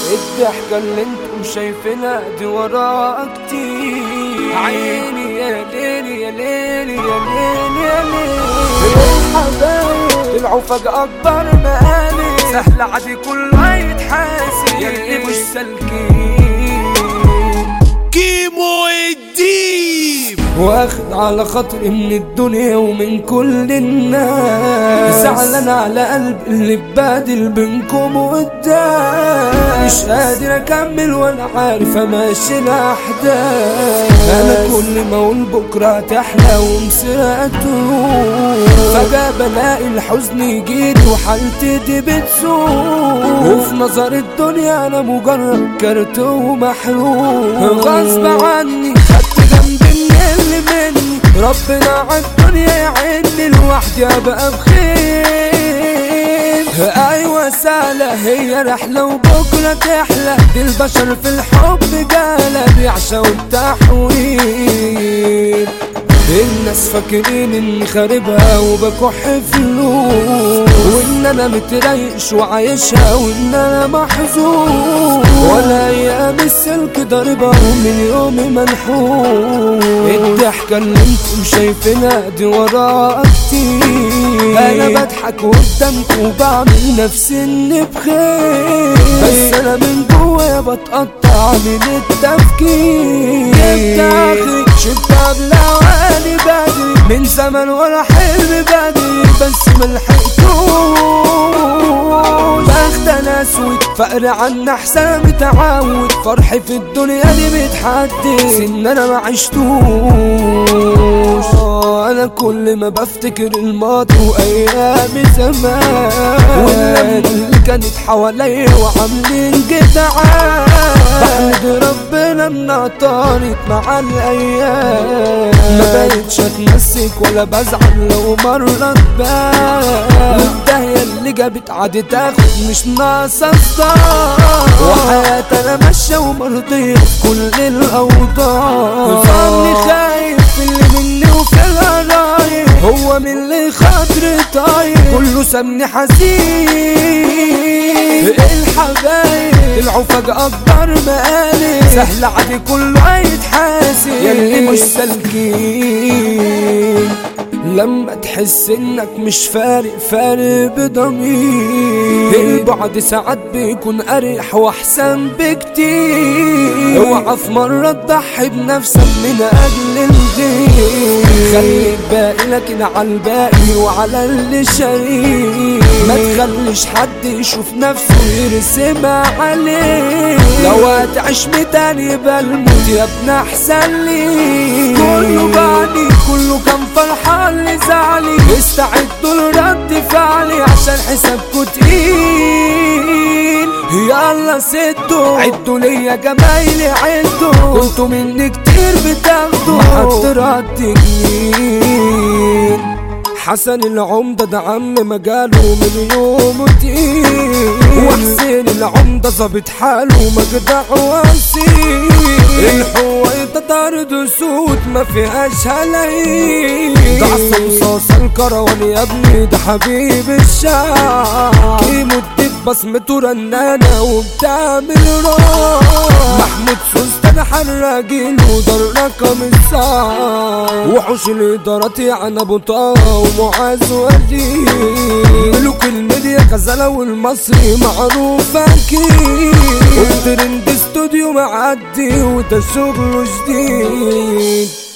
الضحكة اللي انتم شايفينها دي وراها كتير عيني يا ليلي يا ليلي يا ليلي يا ليلي الحبايب طلعوا فجأة أكبر مقالي سهل عادي كله هيتحاسب يلي مش سالكين كيمو الديب واخد على خاطري من الدنيا ومن كل الناس زعلان على قلب اللي ببادل بينكم وقدام مش قادر اكمل وانا عارف اماشي الاحداث انا كل ما اقول بكره هتحلى ومسرقته فجاه بلاقي الحزن يجيلي وحالتي دي بتسوق وفي نظر الدنيا انا مجرد كرت ومحروق غصب عني خدت جنب اللي مني ربنا عالدنيا يعيني لوحدي ابقى بخير ايوه سهلة هي رحلة وبكرة تحلى دي البشر في الحب جالة بيعشقوا التحويل الناس فاكرين اني خاربها وبكح فلوس وان انا متريش وعايشها وان انا محزون ولا ايام السلك ضاربها ومن يومي منحوس الضحكة اللي انتم شايفينها دي وراها كتير انا بضحك قدامكم وبعمل نفسي اني بخير بس انا من جوايا بتقطع من التفكير جبت اخري شفت قبل اواني بدري من زمن ورا حلم بدري بس ملحقتوش بخت انا اسود فقر عنا احسن متعود فرحي في الدنيا دي بتحدي ان انا ما عشتوش انا كل ما بفتكر الماضي وايام زمان واللمة اللي كانت حواليا وعاملين جدعان بحمد ربنا انها طارت مع الايام ما بقتش اتمسك ولا بزعل لو مرة تبان والدهية اللي جابت عادي تاخد مش ناقصة صداع وحياتي انا ماشية ومرضية في كل الاوضاع فاني خايف في اللي مني وفي القرايب هو من اللي خاطري طاير كله سابني حزين الحبايب طلعوا فجأة أكبر مقالي سهل عادي كله هيتحاسب يلي مش سالكين لما تحس انك مش فارق فارق بضمير البعد ساعات بيكون اريح واحسن بكتير اوعى في مرة تضحي بنفسك من اجل الغير خليك باقي لكن على الباقي وعلى اللي شايف ما تخليش حد يشوف نفسه يرسم عليه لو هتعيش ميتان يبقى الموت يا ابن احسن لي كله بعدي كله كان فرحان لزعلي استعدوا لرد فعلي عشان حسابكوا تقيل يلا سدوا عدوا ليا جمايلي عدوا كنتوا مني كتير بتاخدوا محد رد جميل حسن العمدة ده عم مجاله من يوم تقيل وحسين العمدة ظابط حاله مجدع وسيل الحويطة طرد سود ما فيهاش هلايل ده عصام صاص الكروان يا ابني ده حبيب الشعب كيمو الدب بصمته رنانة وبتعمل راب محمود سوست انا حراجيل وده الرقم الصعب وحوش الادارات يعني ابو طه ومعاذ وزير ملوك الميديا غزالة والمصري معروف اكيد والترند استوديو معدي وده شغله جديد